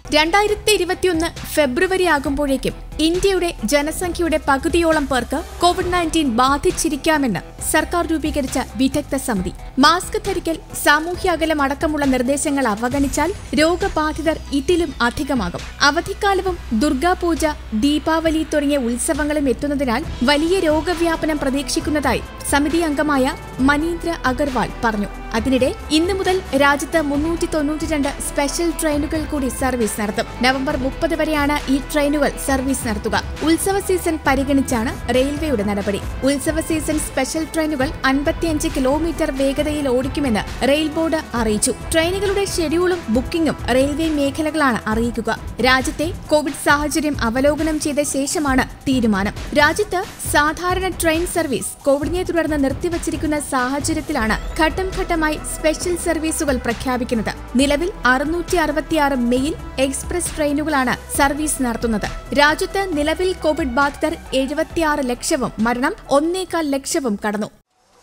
രണ്ടായിരത്തി ഇരുപത്തിയൊന്ന് ഫെബ്രുവരി ആകുമ്പോഴേക്കും ഇന്ത്യയുടെ ജനസംഖ്യയുടെ പകുതിയോളം പേർക്ക് കോവിഡ് നയൻറ്റീൻ ബാധിച്ചിരിക്കാമെന്ന് സർക്കാർ രൂപീകരിച്ച വിദഗ്ധ സമിതി മാസ്ക് ധരിക്കൽ സാമൂഹ്യ അകലം അടക്കമുള്ള നിർദ്ദേശങ്ങൾ അവഗണിച്ചാൽ രോഗബാധിതർ ഇതിലും അധികമാകും അവധിക്കാലവും ദുർഗാപൂജ ദീപാവലി തുടങ്ങിയ ഉത്സവങ്ങളും എത്തുന്നതിനാൽ വലിയ രോഗവ്യാപനം പ്രതീക്ഷിക്കുന്നതായി സമിതി അംഗമായ മനീന്ദ്ര അഗർവാൾ പറഞ്ഞു അതിനിടെ ഇന്നു മുതൽ രാജ്യത്ത് മുന്നൂറ്റി തൊണ്ണൂറ്റിരണ്ട് സ്പെഷ്യൽ ട്രെയിനുകൾ കൂടി സർവീസ് നടത്തും നവംബർ മുപ്പത് വരെയാണ് ഈ ട്രെയിനുകൾ സർവീസ് നടത്തുക ഉത്സവ സീസൺ പരിഗണിച്ചാണ് റെയിൽവേയുടെ നടപടി ഉത്സവ സീസൺ സ്പെഷ്യൽ ട്രെയിനുകൾ അൻപത്തിയഞ്ച് കിലോമീറ്റർ വേഗതയിൽ ഓടിക്കുമെന്ന് റെയിൽ ബോർഡ് അറിയിച്ചു ട്രെയിനുകളുടെ ഷെഡ്യൂളും ബുക്കിംഗും റെയിൽവേ മേഖലകളാണ് അറിയിക്കുക രാജ്യത്തെ കോവിഡ് സാഹചര്യം അവലോകനം ചെയ്ത ശേഷമാണ് തീരുമാനം രാജ്യത്ത് സാധാരണ ട്രെയിൻ സർവീസ് കോവിഡിനെ തുടർന്ന് നിർത്തിവച്ചിരിക്കുന്ന സാഹചര്യത്തിലാണ് ഘട്ടം ഘട്ടമായി സ്പെഷ്യൽ സർവീസുകൾ പ്രഖ്യാപിക്കുന്നത് നിലവിൽ അറുന്നൂറ്റി അറുപത്തിയാറ് മെയിൽ എക്സ്പ്രസ് ട്രെയിനുകളാണ് സർവീസ് നടത്തുന്നത് രാജ്യത്ത് നിലവിൽ കോവിഡ് ബാധിതർ എഴുപത്തിയാറ് ലക്ഷവും മരണം ഒന്നേകാൽ ലക്ഷവും കടന്നു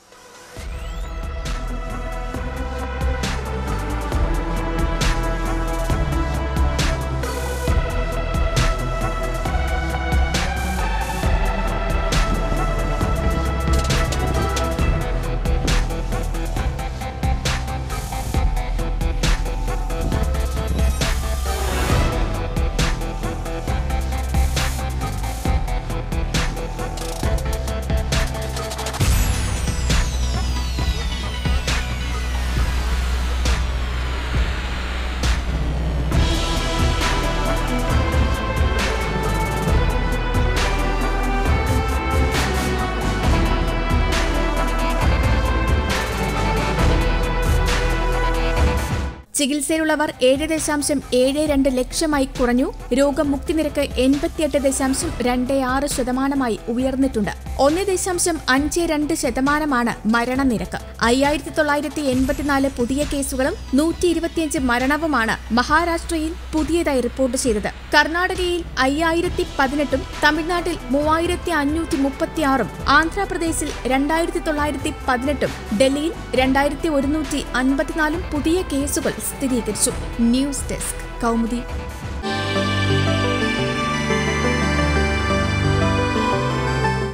ചികിത്സയിലുള്ളവർ ഏഴ് ദശാംശം ഏഴ് രണ്ട് ലക്ഷമായി കുറഞ്ഞു രോഗമുക്തി നിരക്ക് എൺപത്തിയെട്ട് ദശാംശം രണ്ട് ആറ് ശതമാനമായി ഉയർന്നിട്ടുണ്ട് ഒന്ന് ദശാംശം അഞ്ച് രണ്ട് ശതമാനമാണ് മരണനിരക്ക് അയ്യായിരത്തി തൊള്ളായിരത്തി എൺപത്തിനാല് പുതിയ കേസുകളും നൂറ്റി ഇരുപത്തിയഞ്ച് മരണവുമാണ് മഹാരാഷ്ട്രയിൽ പുതിയതായി റിപ്പോർട്ട് ചെയ്തത് കർണാടകയിൽ അയ്യായിരത്തി പതിനെട്ടും തമിഴ്നാട്ടിൽ മൂവായിരത്തി അഞ്ഞൂറ്റി മുപ്പത്തിയാറും ആന്ധ്രാപ്രദേശിൽ രണ്ടായിരത്തി തൊള്ളായിരത്തി പതിനെട്ടും ഡൽഹിയിൽ രണ്ടായിരത്തി ഒരുന്നൂറ്റി അൻപത്തിനാലും പുതിയ കേസുകൾ സ്ഥിരീകരിച്ചു ന്യൂസ് ഡെസ്ക് കൗമുദി